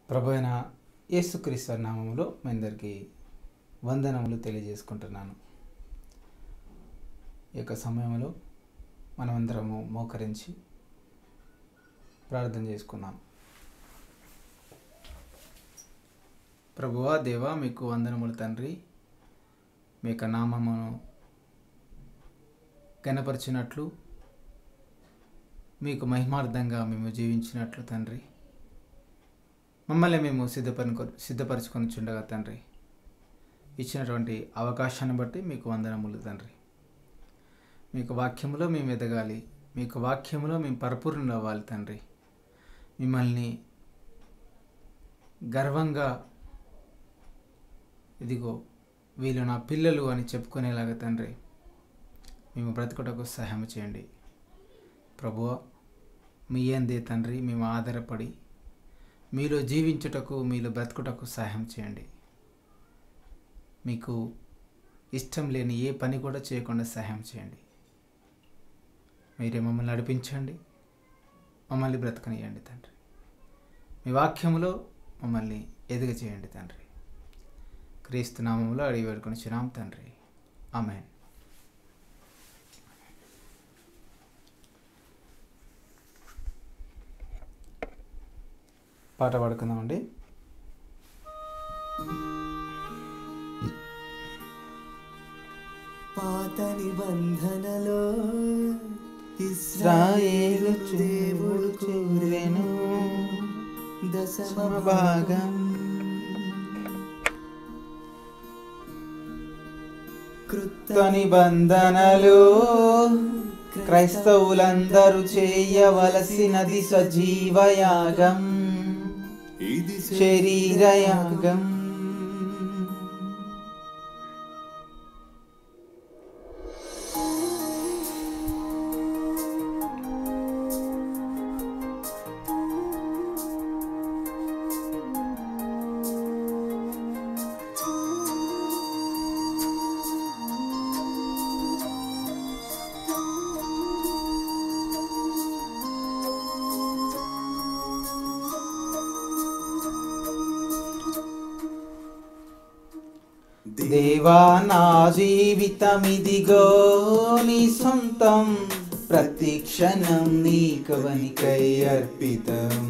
ప్రభు అయిన యేసుక్రీస్తు నామములో మీ అందరికీ వందనములు తెలియజేసుకుంటున్నాను ఈ యొక్క సమయంలో మనమందరము మోకరించి ప్రార్థన చేసుకుందాం ప్రభువా దేవా మీకు వందనములు తండ్రి మీ యొక్క నామమును గణపరిచినట్లు మీకు మహిమార్థంగా మేము జీవించినట్లు తండ్రి మమ్మల్ని మేము సిద్ధపరి సిద్ధపరచుకొని చుండగా తండ్రి ఇచ్చినటువంటి అవకాశాన్ని బట్టి మీకు వందనములు తండ్రి మీకు వాక్యములో మేము ఎదగాలి మీకు వాక్యములో మేము పరిపూర్ణులు అవ్వాలి తండ్రి మిమ్మల్ని గర్వంగా ఇదిగో వీళ్ళు నా పిల్లలు అని చెప్పుకునేలాగా తండ్రి మేము బ్రతుకుటకు సహాయం చేయండి ప్రభువ మీ అందే తండ్రి మేము ఆధారపడి మీలో జీవించుటకు మీలో బ్రతుకుటకు సహాయం చేయండి మీకు ఇష్టం లేని ఏ పని కూడా చేయకుండా సహాయం చేయండి మీరే మమ్మల్ని నడిపించండి మమ్మల్ని బ్రతకనియండి తండ్రి మీ వాక్యములో మమ్మల్ని ఎదుగ చేయండి తండ్రి క్రీస్తు నామంలో అడిగి వేడుకొని చిన్నాం తండ్రి ఆమెన్ పాట పాడుకుందామండి పాత నిబంధనలో ఇస్రాయేలు ఇస్రాయేలు దేవుడు చూరెను దశమ భాగం కృత నిబంధనలు క్రైస్తవులందరూ చేయవలసినది సజీవయాగం ఇది శరీరయాగం దేవా నా జీవితమిదిగో నీ సొంతం ప్రతి క్షణం నీ కవనికై అర్పితం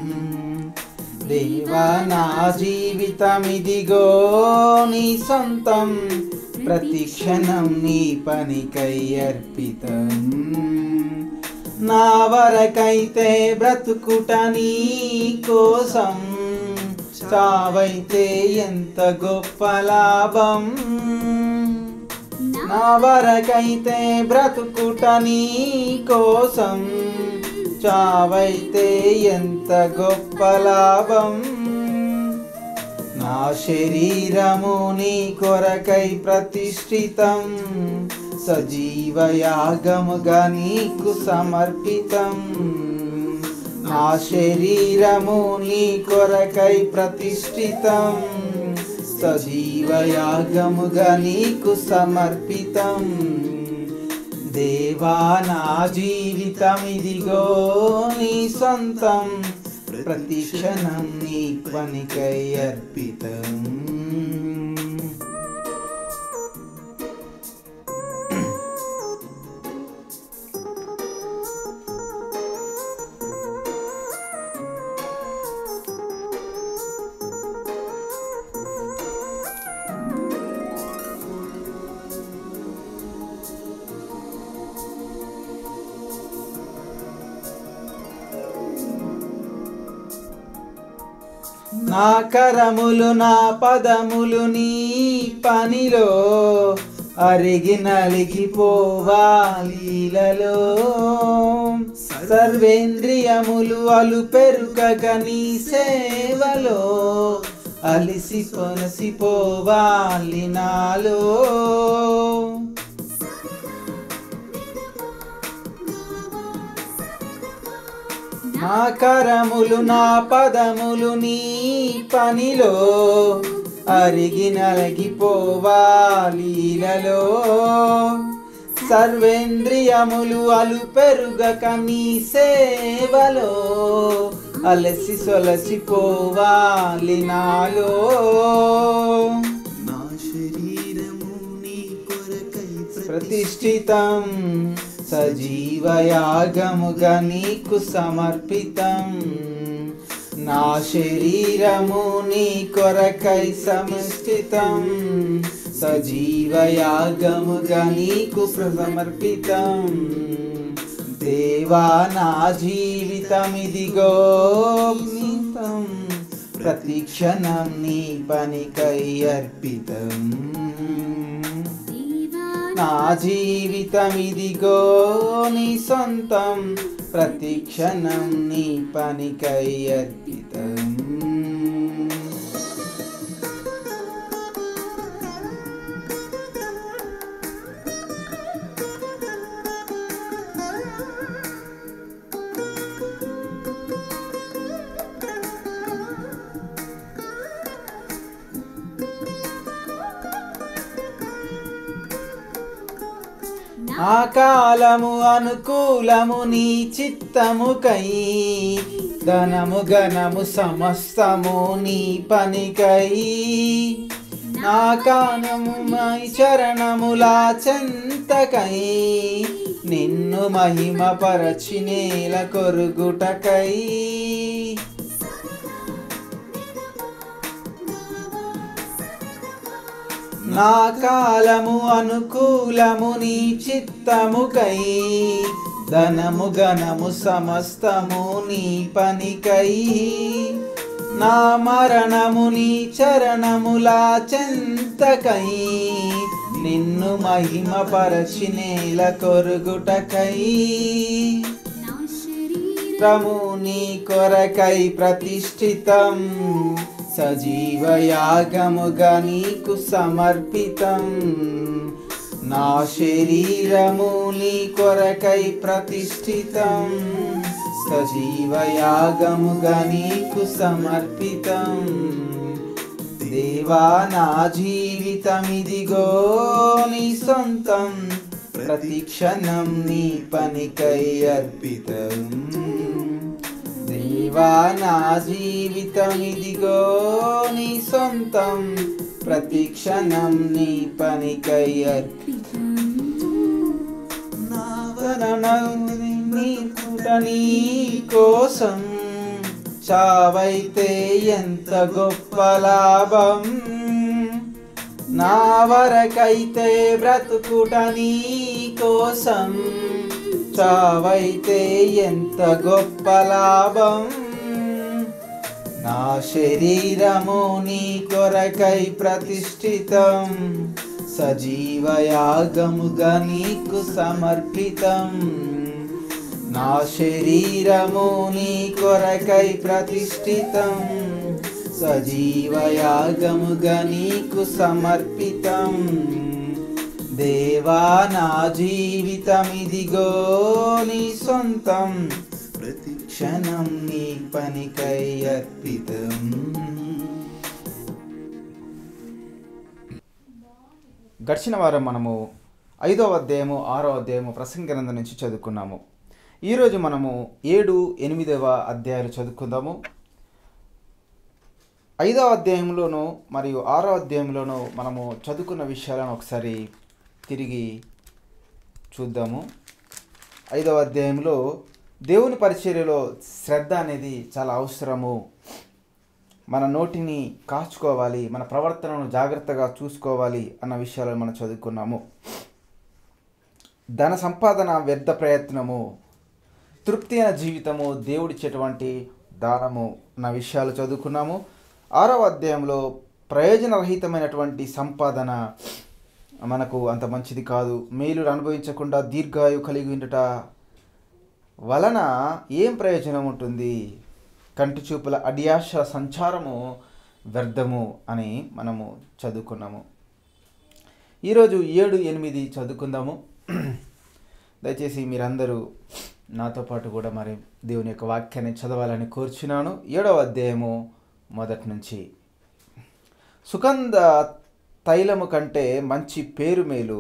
దేవా నా జీవితమిదిగో నీ సొంతం ప్రతి క్షణం నీ పనికై అర్పితం నా వరకైతే బ్రతుకుట నీ కోసం చావైతే ఎంత గొప్ప లాభం నా వరకైతే బ్రతుకుట నీ కోసం చావైతే ఎంత గొప్ప లాభం నా శరీరము నీ కొరకై ప్రతిష్ఠితం సజీవయాగముగా నీకు సమర్పితం నా శరీరము నీ కొరకై ప్రతిష్ఠితం సజీవయాగముగా నీకు సమర్పితం దేవా నా జీవితం ఇదిగో నీ సొంతం ప్రతి క్షణం నీ పనికై అర్పితం నా కరములు నా పదములు నీ పనిలో అరిగి నలిగిపోవాలీలలో సర్వేంద్రియములు అలు పెరుకగ నీ సేవలో అలిసి పొనసిపోవాలి నాలో నా కరములు నా పదములు నీ పనిలో అరిగి నలగిపోవాలీలలో సర్వేంద్రియములు అలు పెరుగక నీ సేవలో అలసి సొలసిపోవాలి నాలో నా శరీరము నీ కొరకై ప్రతిష్ఠితం సజీవయాగముగా నీకు సమర్పితం నా శరీరము నీ కొరకై సమిష్టితం సజీవయాగముగా నీకు సమర్పితం దేవా నా జీవితం ఇదిగో నీతం. ప్రతి క్షణం నీ పనికై అర్పితం నా జీవితం ఇదిగో నీ సొంతం ప్రతి క్షణం నీ పనికై అర్పితం ఆ కాలము అనుకూలము నీ చిత్తముకై ధనము గణము సమస్తము నీ పనికై నా కానము మై చరణములా చెంతకై నిన్ను మహిమ పరచి నేల కొరుగుటకై నా కాలము అనుకూలము నీ చిత్తముకై ధనము గణము సమస్తము నీ పనికై నా మరణము నీ చరణములా చెంతకై నిన్ను మహిమ పరచి నేల కొరుగుటకై చిత్తము నీ కొరకై ప్రతిష్ఠితం సజీవయాగముగా నీకు సమర్పితం నా శరీరము నీ కొరకై ప్రతిష్ఠితం సజీవయాగముగా నీకు సమర్పితం దేవా నా జీవితం ఇదిగో నీ సొంతం ప్రతి క్షణం నీ పనికై అర్పితం దేవా నా జీవితం ఇదిగో నీ సొంతం ప్రతి క్షణం నీ పనికై అర్పితం నా వరణని నీ పుట నీ కోసం చావైతే ఎంత గొప్ప లాభం నా వరకైతే బ్రతుకుట నీ కోసం చావైతే ఎంత గొప్ప లాభం నా శరీరము నీ కొరకై ప్రతిష్ఠితం సజీవయాగముగా నీకు సమర్పితం నా శరీరము నీ కొరకై ప్రతిష్ఠితం సజీవయాగముగా నీకు సమర్పితం దేవా నా జీవితం ఇదిగో నీ సొంతం ప్రతి క్షణం నీ పనికై అర్పితం గడిచిన వారం మనము ఐదవ అధ్యాయము ఆరో అధ్యాయము ప్రసంగ గ్రంథం నుంచి చదువుకున్నాము ఈరోజు మనము ఏడు ఎనిమిదవ అధ్యాయాలు చదువుకుందాము ఐదవ అధ్యాయంలోను మరియు ఆరో అధ్యాయంలోను మనము చదువుకున్న విషయాలను ఒకసారి తిరిగి చూద్దాము ఐదవ అధ్యాయంలో దేవుని పరిచర్యలో శ్రద్ధ అనేది చాలా అవసరము మన నోటిని కాచుకోవాలి మన ప్రవర్తనను జాగ్రత్తగా చూసుకోవాలి అన్న విషయాలను మనం చదువుకున్నాము ధన సంపాదన వ్యర్థ ప్రయత్నము తృప్తి అయిన జీవితము దేవుడిచ్చేటువంటి దానము అన్న విషయాలు చదువుకున్నాము ఆరవ అధ్యాయంలో ప్రయోజనరహితమైనటువంటి సంపాదన మనకు అంత మంచిది కాదు మేలును అనుభవించకుండా దీర్ఘాయు కలిగి ఉండుట వలన ఏం ప్రయోజనం ఉంటుంది కంటి చూపుల అడియాశ సంచారము వ్యర్థము అని మనము చదువుకున్నాము ఈరోజు ఏడు ఎనిమిది చదువుకుందాము దయచేసి మీరందరూ నాతో పాటు కూడా మరి దేవుని యొక్క వాక్యాన్ని చదవాలని కోరుచున్నాను ఏడవ అధ్యాయము మొదటి నుంచి సుగంధ తైలము కంటే మంచి పేరు మేలు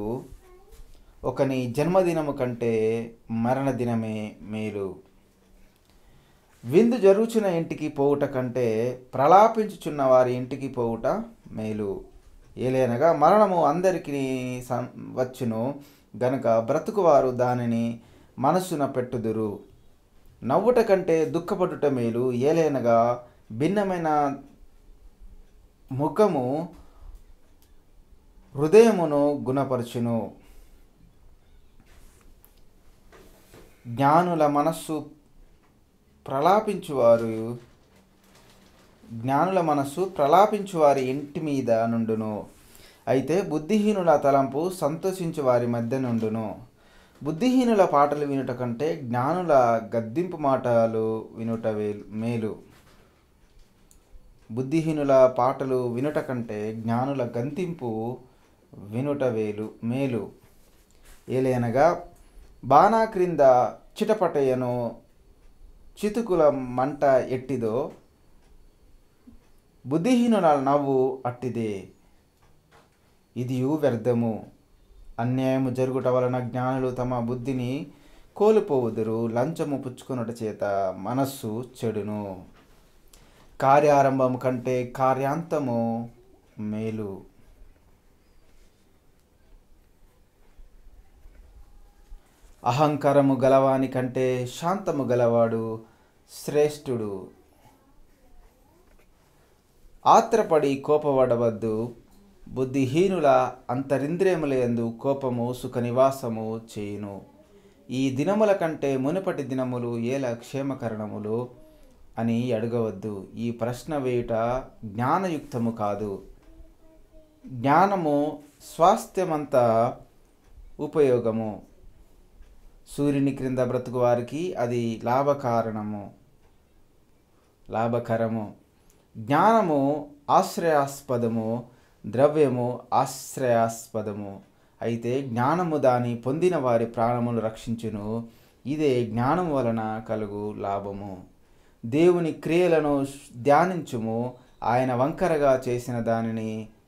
ఒకని జన్మదినము కంటే మరణ దినమే మేలు విందు జరుగుచున్న ఇంటికి పోవుట కంటే ప్రలాపించుచున్న వారి ఇంటికి పోవుట మేలు ఏలేనగా మరణము అందరికీ సం వచ్చును గనుక బ్రతుకువారు దానిని మనస్సున పెట్టుదురు నవ్వుట కంటే దుఃఖపడుట మేలు ఏలేనగా భిన్నమైన ముఖము హృదయమును గుణపరచును జ్ఞానుల మనస్సు ప్రలాపించువారు జ్ఞానుల మనస్సు ప్రలాపించు వారి ఇంటి మీద నుండును అయితే బుద్ధిహీనుల తలంపు సంతోషించు వారి మధ్య నుండును బుద్ధిహీనుల పాటలు వినుట కంటే జ్ఞానుల గద్దింపు మాటలు వినుట వేలు మేలు బుద్ధిహీనుల పాటలు వినుట కంటే జ్ఞానుల గంతింపు వినుట వేలు మేలు ఏలైనగా బాణా క్రింద చిటపటయను చితుకుల మంట ఎట్టిదో బుద్ధిహీనుల నవ్వు అట్టిదే ఇదియు వ్యర్థము అన్యాయము జరుగుట వలన జ్ఞానులు తమ బుద్ధిని కోల్పోవుదురు లంచము పుచ్చుకొనుట చేత మనస్సు చెడును కార్యారంభం కంటే కార్యాంతము మేలు అహంకారము గలవాని కంటే శాంతము గలవాడు శ్రేష్ఠుడు ఆత్రపడి కోపపడవద్దు బుద్ధిహీనుల అంతరింద్రియములందు కోపము సుఖ నివాసము చేయును ఈ దినముల కంటే మునుపటి దినములు ఏల క్షేమకరణములు అని అడగవద్దు ఈ ప్రశ్న వేయుట జ్ఞానయుక్తము కాదు జ్ఞానము స్వాస్థ్యమంతా ఉపయోగము సూర్యుని క్రింద బ్రతుకు వారికి అది లాభకారణము లాభకరము జ్ఞానము ఆశ్రయాస్పదము ద్రవ్యము ఆశ్రయాస్పదము అయితే జ్ఞానము దాని పొందిన వారి ప్రాణములు రక్షించును ఇదే జ్ఞానం వలన కలుగు లాభము దేవుని క్రియలను ధ్యానించుము ఆయన వంకరగా చేసిన దానిని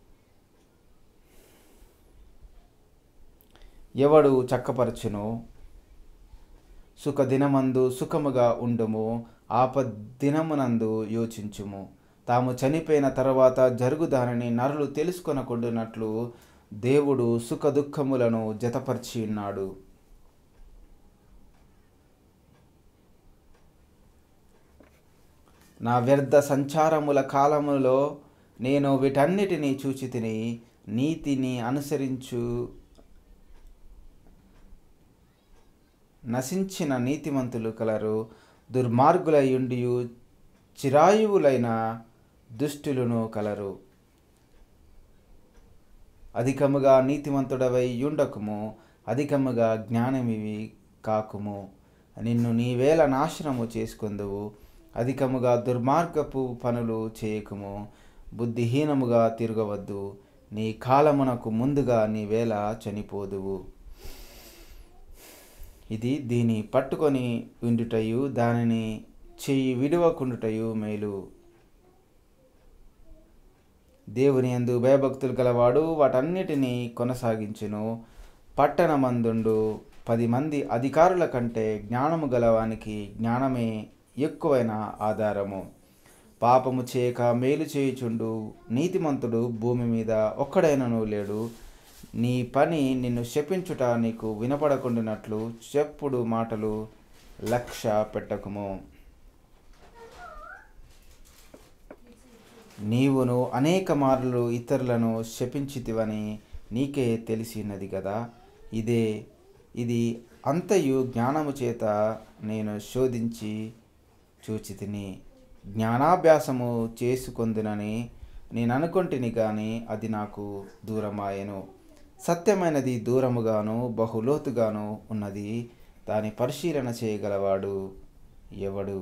ఎవడు చక్కపరచును సుఖదినమందు సుఖముగా ఉండుము ఆపద్దినమునందు యోచించుము తాము చనిపోయిన తర్వాత జరుగు దానిని నరులు తెలుసుకొనకుండునట్లు దేవుడు సుఖ దుఃఖములను జతపరిచి ఉన్నాడు నా వ్యర్థ సంచారముల కాలములో నేను వీటన్నిటినీ చూచి తిని నీతిని అనుసరించు నశించిన నీతిమంతులు కలరు దుర్మార్గులయుండియు చిరాయువులైన దుష్టులను కలరు అధికముగా నీతిమంతుడవై యుండకుము అధికముగా జ్ఞానమివి కాకుము నిన్ను నీవేళ నాశనము చేసుకుందువు అధికముగా దుర్మార్గపు పనులు చేయకుము బుద్ధిహీనముగా తిరగవద్దు నీ కాలమునకు ముందుగా నీవేళ చనిపోదువు ఇది దీని పట్టుకొని ఉండుటయు దానిని చెయ్యి విడవకుండుటయు మేలు దేవుని యందు భయభక్తులు గలవాడు వాటన్నిటినీ కొనసాగించును పట్టణమందుండు పది మంది అధికారుల కంటే జ్ఞానము గలవానికి జ్ఞానమే ఎక్కువైన ఆధారము పాపము చేయక మేలు చేయుచుండు నీతిమంతుడు భూమి మీద ఒక్కడైనను లేడు నీ పని నిన్ను శపించుట నీకు వినపడకుండానట్లు చెప్పుడు మాటలు లక్ష్య పెట్టకుము నీవును అనేక మార్లు ఇతరులను శపించితివని నీకే తెలిసినది కదా ఇదే ఇది అంతయు జ్ఞానము చేత నేను శోధించి చూచితిని జ్ఞానాభ్యాసము చేసుకొందునని నేను అనుకొంటిని కానీ అది నాకు దూరమాయెను సత్యమైనది దూరముగాను బహులోతుగాను ఉన్నది దాని పరిశీలన చేయగలవాడు ఎవడు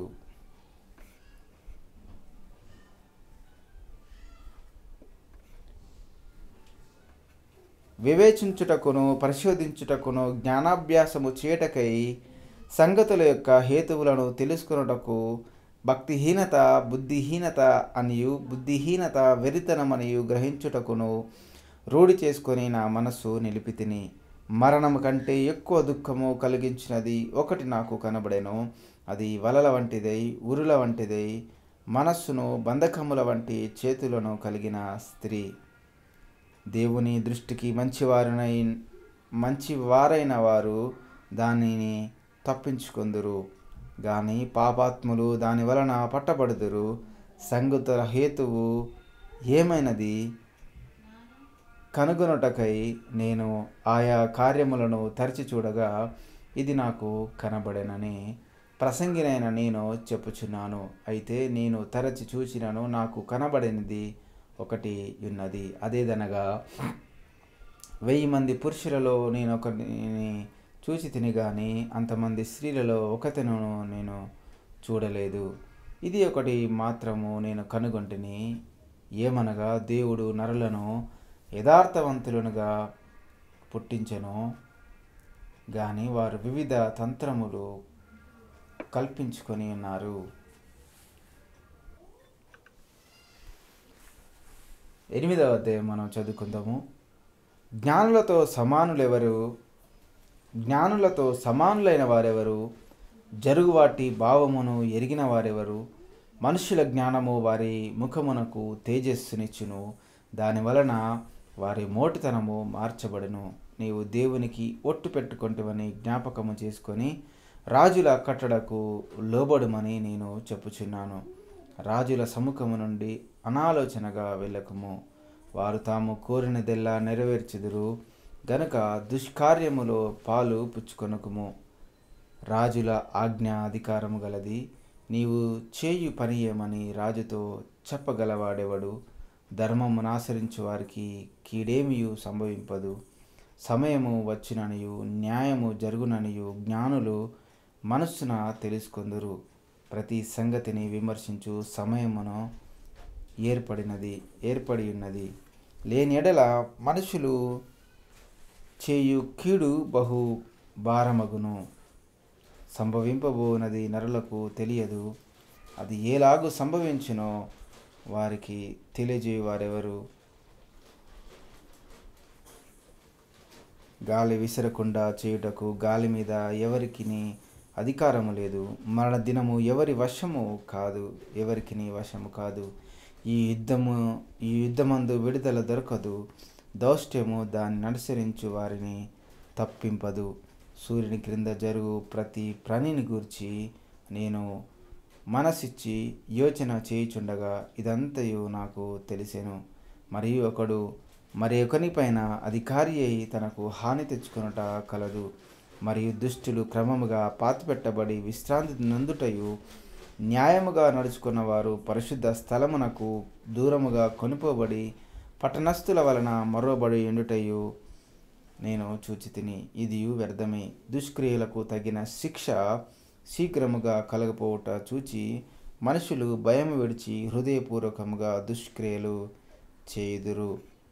వివేచించుటకును పరిశోధించుటకును జ్ఞానాభ్యాసము చేయటకై సంగతుల యొక్క హేతువులను తెలుసుకొనుటకు భక్తిహీనత బుద్ధిహీనత అనియు బుద్ధిహీనత వెరితనమనియు గ్రహించుటకును రూఢి చేసుకొని నా మనస్సు నిలిపితిని మరణము కంటే ఎక్కువ దుఃఖము కలిగించినది ఒకటి నాకు కనబడెను అది వలల వంటిదై ఉరుల వంటిదై మనస్సును బంధకముల వంటి చేతులను కలిగిన స్త్రీ దేవుని దృష్టికి మంచివారినై మంచివారైన వారు దానిని తప్పించుకొందురు గాని పాపాత్ములు దాని వలన పట్టబడుదురు సంగతుల హేతువు ఏమైనది కనుగొనుటకై నేను ఆయా కార్యములను తరచి చూడగా ఇది నాకు కనబడెనని ప్రసంగినైన నేను చెప్పుచున్నాను అయితే నేను తరచి చూచినను నాకు కనబడినది ఒకటి ఉన్నది అదేదనగా వెయ్యి మంది పురుషులలో నేను ఒకరిని చూచి తిని కానీ అంతమంది స్త్రీలలో ఒకతను నేను చూడలేదు ఇది ఒకటి మాత్రము నేను కనుగొంటిని ఏమనగా దేవుడు నరులను యథార్థవంతులనుగా పుట్టించెను కానీ వారు వివిధ తంత్రములు కల్పించుకొని ఉన్నారు ఎనిమిదవ అధ్యాయం మనం చదువుకుందాము జ్ఞానులతో సమానులెవరు జ్ఞానులతో సమానులైన వారెవరు జరుగువాటి భావమును ఎరిగిన వారెవరు మనుషుల జ్ఞానము వారి ముఖమునకు తేజస్సునిచ్చును దాని వలన వారి మోటితనము మార్చబడును నీవు దేవునికి ఒట్టు పెట్టుకుంటువని జ్ఞాపకము చేసుకొని రాజుల కట్టడకు లోబడుమని నేను చెప్పుచున్నాను రాజుల సముఖము నుండి అనాలోచనగా వెళ్ళకము వారు తాము కోరినదెల్లా నెరవేర్చుదురు గనుక దుష్కార్యములో పాలు పుచ్చుకొనకుము రాజుల ఆజ్ఞ అధికారము గలది నీవు చేయు పని ఏమని రాజుతో చెప్పగలవాడెవడు ధర్మమును ఆచరించు వారికి కీడేమియు సంభవింపదు సమయము వచ్చిననియు న్యాయము జరుగుననియు జ్ఞానులు మనస్సున తెలుసుకొందురు ప్రతి సంగతిని విమర్శించు సమయమును ఏర్పడినది ఏర్పడి ఉన్నది లేని ఎడల మనుషులు చేయు కీడు బహు భారమగును సంభవింపబోనది నరులకు తెలియదు అది ఏలాగు సంభవించునో వారికి తెలియజేయవారెవరు గాలి విసరకుండా చేయుటకు గాలి మీద ఎవరికి అధికారము లేదు మరణ దినము ఎవరి వశము కాదు ఎవరికి వశము కాదు ఈ యుద్ధము ఈ యుద్ధమందు విడుదల దొరకదు దౌష్ట్యము దాన్ని అనుసరించు వారిని తప్పింపదు సూర్యుని క్రింద జరుగు ప్రతి ప్రాణిని గూర్చి నేను మనసిచ్చి యోచన చేయుచుండగా ఇదంతయు నాకు తెలిసెను మరియు ఒకడు మరి ఒకనిపైన అధికారి అయి తనకు హాని తెచ్చుకొనుట కలదు మరియు దుష్టులు క్రమముగా పాతిపెట్టబడి విశ్రాంతి నందుటయు న్యాయముగా నడుచుకున్న వారు పరిశుద్ధ స్థలమునకు దూరముగా కొనుపోబడి పట్టణస్థుల వలన మరోబడి ఎండుటయు నేను చూచి తిని ఇది వ్యర్థమే దుష్క్రియలకు తగిన శిక్ష శీఘ్రముగా కలగపోవుట చూచి మనుషులు భయం విడిచి హృదయపూర్వకముగా దుష్క్రియలు చేయుదురు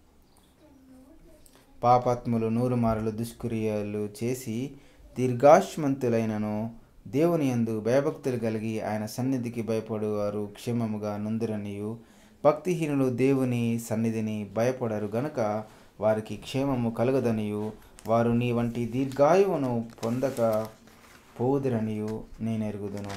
పాపాత్ములు నూరు మారులు దుష్క్రియలు చేసి దీర్ఘాశ్మంతులైనను దేవుని యందు భయభక్తులు కలిగి ఆయన సన్నిధికి భయపడువారు క్షేమముగా నుందురనియు భక్తిహీనులు దేవుని సన్నిధిని భయపడరు గనుక వారికి క్షేమము కలగదనియు వారు నీ వంటి దీర్ఘాయువును పొందక పోవుదురనియు నేను ఎరుగుదును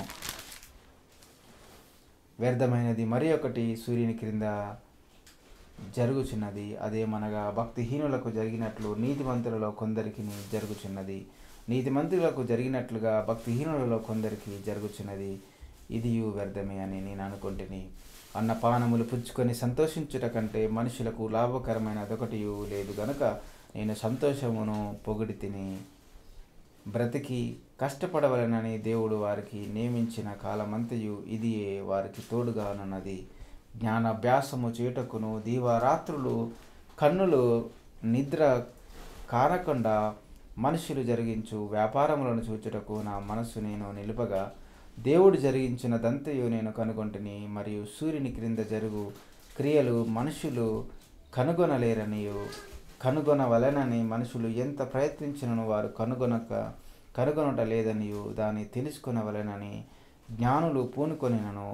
వ్యర్థమైనది మరి ఒకటి సూర్యుని క్రింద జరుగుచున్నది అదేమనగా భక్తిహీనులకు జరిగినట్లు నీతిమంతులలో కొందరికి జరుగుచున్నది నీతిమంతులకు జరిగినట్లుగా భక్తిహీనులలో కొందరికి జరుగుచున్నది ఇది వ్యర్థమే అని నేను అనుకుంటుని అన్నపానములు పుచ్చుకొని సంతోషించుట కంటే మనుషులకు లాభకరమైన అదొకటి లేదు గనుక నేను సంతోషమును పొగిడి తిని బ్రతికి కష్టపడవలనని దేవుడు వారికి నియమించిన కాలమంతయు ఇదియే వారికి తోడుగానున్నది జ్ఞానాభ్యాసము చేయుటకును దీవారాత్రులు కన్నులు నిద్ర కానకుండా మనుషులు జరిగించు వ్యాపారములను చూచుటకు నా మనస్సు నేను నిలుపగా దేవుడు జరిగించినదంతయు నేను కనుగొంటిని మరియు సూర్యుని క్రింద జరుగు క్రియలు మనుషులు కనుగొనలేరనియు కనుగొనవలెనని మనుషులు ఎంత ప్రయత్నించినను వారు కనుగొనక కనుగొనట లేదనియు దాన్ని తెలుసుకొనవలెనని జ్ఞానులు పూనుకొనినను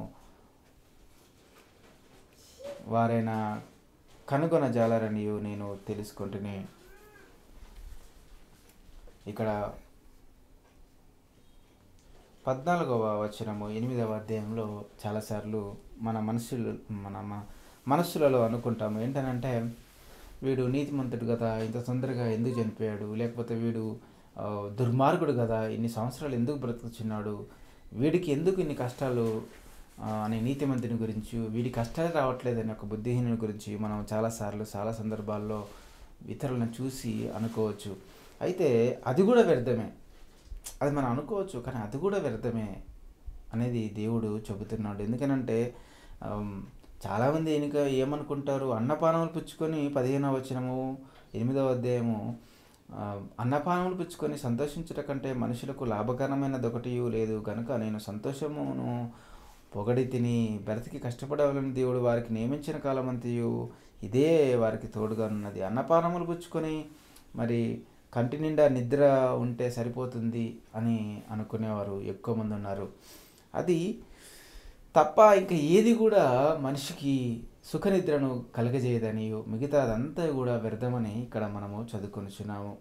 వారైనా కనుగొనజాలరనియు నేను తెలుసుకుంటుని ఇక్కడ పద్నాలుగవ వచనము ఎనిమిదవ అధ్యాయంలో చాలాసార్లు మన మనసులు మన మ- మనస్సులలో అనుకుంటాము ఏంటనంటే వీడు నీతిమంతుడు కదా ఇంత తొందరగా ఎందుకు చనిపోయాడు లేకపోతే వీడు ఆ, దుర్మార్గుడు కదా ఇన్ని సంవత్సరాలు ఎందుకు బ్రతుకుచున్నాడు వీడికి ఎందుకు ఇన్ని కష్టాలు ఆ, అనే నీతిమంతుని గురించి వీడి కష్టాలు రావట్లేదని ఒక బుద్ధిహీనుని గురించి మనం చాలాసార్లు చాలా సందర్భాల్లో ఇతరులను చూసి అనుకోవచ్చు అయితే అది కూడా వ్యర్థమే అది మనం అనుకోవచ్చు కానీ అది కూడా వ్యర్థమే అనేది దేవుడు చెబుతున్నాడు ఎందుకనంటే ఆమ్, చాలామంది ఎనుక ఏమనుకుంటారు అన్నపానములు పుచ్చుకొని పదిహేనవ వచనము ఎనిమిదవ అధ్యాయము ఆ, అన్నపానములు పుచ్చుకొని సంతోషించట కంటే మనుషులకు లాభకరమైనది ఒకటి లేదు కనుక నేను సంతోషమును పొగడి తిని బ్రతికి కష్టపడవాలని దేవుడు వారికి నియమించిన కాలమంతయు ఇదే వారికి తోడుగా ఉన్నది అన్నపానములు పుచ్చుకొని మరి కంటి నిండా నిద్ర ఉంటే సరిపోతుంది అని అనుకునేవారు ఎక్కువ మంది ఉన్నారు అది తప్ప ఇంకా ఏది కూడా మనిషికి సుఖనిద్రను కలగజేయదని మిగతా అదంతా కూడా వ్యర్థమని ఇక్కడ మనము చదువుకొనిచున్నాము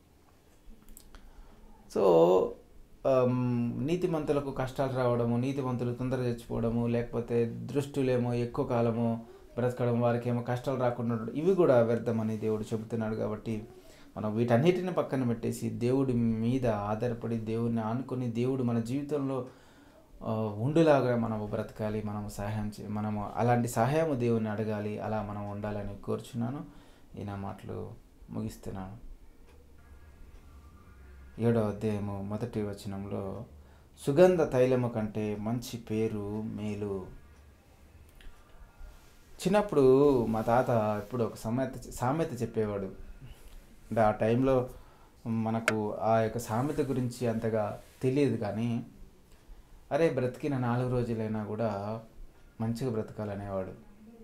సో ఆమ్, నీతిమంతులకు కష్టాలు రావడము నీతిమంతులు తొందర చచ్చిపోవడము లేకపోతే దృష్టులేమో ఎక్కువ కాలము బ్రతకడం వారికి ఏమో కష్టాలు రాకుండా ఉండడం ఇవి కూడా వ్యర్థమని దేవుడు చెబుతున్నాడు కాబట్టి మనం వీటన్నిటిని పక్కన పెట్టేసి దేవుడి మీద ఆధారపడి దేవుడిని ఆనుకొని దేవుడు మన జీవితంలో ఆ, ఉండులాగా మనము బ్రతకాలి మనము సహాయం చే మనము అలాంటి సహాయము దేవుని అడగాలి అలా మనం ఉండాలని కోరుచున్నాను ఈ నా మాటలు ముగిస్తున్నాను ఏడవ అధ్యాయము మొదటి వచనంలో సుగంధ తైలము కంటే మంచి పేరు మేలు చిన్నప్పుడు మా తాత ఇప్పుడు ఒక సామెత సామెత చెప్పేవాడు అంటే ఆ టైంలో మనకు ఆ యొక్క సామెత గురించి అంతగా తెలియదు కానీ అరే బ్రతికిన నాలుగు రోజులైనా కూడా మంచిగా బ్రతకాలనేవాడు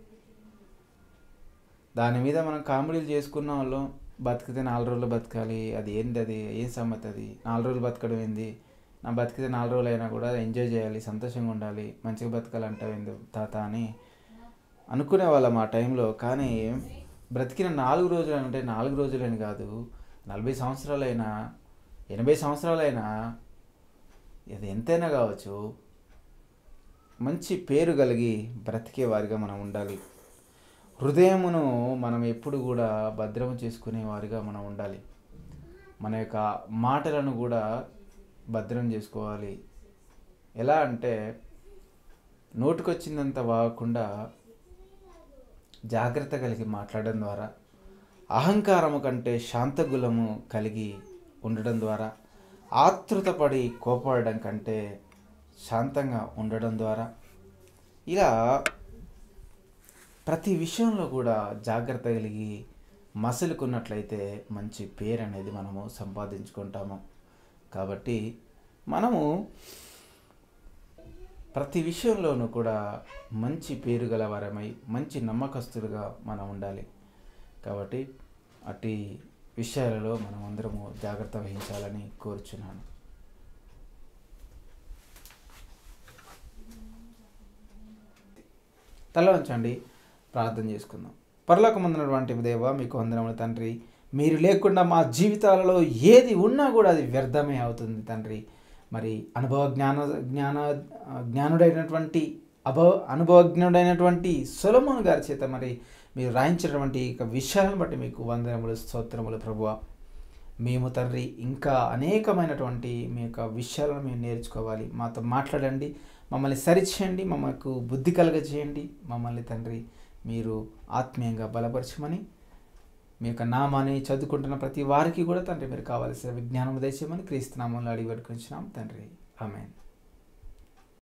దాని మీద మనం కామెడీలు చేసుకున్న వాళ్ళం బతికితే నాలుగు రోజులు బతకాలి అది ఏంది అది ఏం సమ్మతి అది నాలుగు రోజులు బతకడం ఏంది నా బతికితే నాలుగు రోజులు అయినా కూడా ఎంజాయ్ చేయాలి సంతోషంగా ఉండాలి మంచిగా బతకాలంటావేంది తాత అని అనుకునే వాళ్ళం ఆ టైంలో కానీ బ్రతికిన నాలుగు రోజులు అంటే నాలుగు రోజులని కాదు నలభై సంవత్సరాలైనా ఎనభై సంవత్సరాలైనా ఇది ఎంతైనా కావచ్చు మంచి పేరు కలిగి బ్రతికే వారిగా మనం ఉండాలి హృదయమును మనం ఎప్పుడు కూడా భద్రము చేసుకునే వారిగా మనం ఉండాలి మన యొక్క మాటలను కూడా భద్రం చేసుకోవాలి ఎలా అంటే నోటికొచ్చిందంత వాగకుండా జాగ్రత్త కలిగి మాట్లాడడం ద్వారా అహంకారము కంటే శాంతగులము కలిగి ఉండడం ద్వారా ఆతృతపడి కోపడడం కంటే శాంతంగా ఉండడం ద్వారా ఇలా ప్రతి విషయంలో కూడా జాగ్రత్త కలిగి మసలుకున్నట్లయితే మంచి పేరు అనేది మనము సంపాదించుకుంటాము కాబట్టి మనము ప్రతి విషయంలోనూ కూడా మంచి పేరు గలవారమై మంచి నమ్మకస్తులుగా మనం ఉండాలి కాబట్టి అట్టి విషయాలలో మనం అందరము జాగ్రత్త వహించాలని కోరుచున్నాను తల ఉంచండి ప్రార్థన చేసుకుందాం పరలోకమందునటువంటి దేవ మీకు వందనములు తండ్రి మీరు లేకుండా మా జీవితాలలో ఏది ఉన్నా కూడా అది వ్యర్థమే అవుతుంది తండ్రి మరి అనుభవ జ్ఞాన జ్ఞాన జ్ఞానుడైనటువంటి అభవ అనుభవజ్ఞుడైనటువంటి సొలమోన్ గారి చేత మరి మీరు రాయించినటువంటి ఇక విషయాలను బట్టి మీకు వందనములు స్తోత్రములు ప్రభువ మేము తండ్రి ఇంకా అనేకమైనటువంటి మీ యొక్క విషయాలను మేము నేర్చుకోవాలి మాతో మాట్లాడండి మమ్మల్ని సరిచేయండి మమ్మకు బుద్ధి కలగజేయండి మమ్మల్ని తండ్రి మీరు ఆత్మీయంగా బలపరచమని మీ యొక్క నామాన్ని చదువుకుంటున్న ప్రతి వారికి కూడా తండ్రి మీరు కావాల్సిన విజ్ఞానం దయచేయమని క్రీస్తునామంలో అడిగి పెట్టుకుంటున్నాం తండ్రి ఆమెన్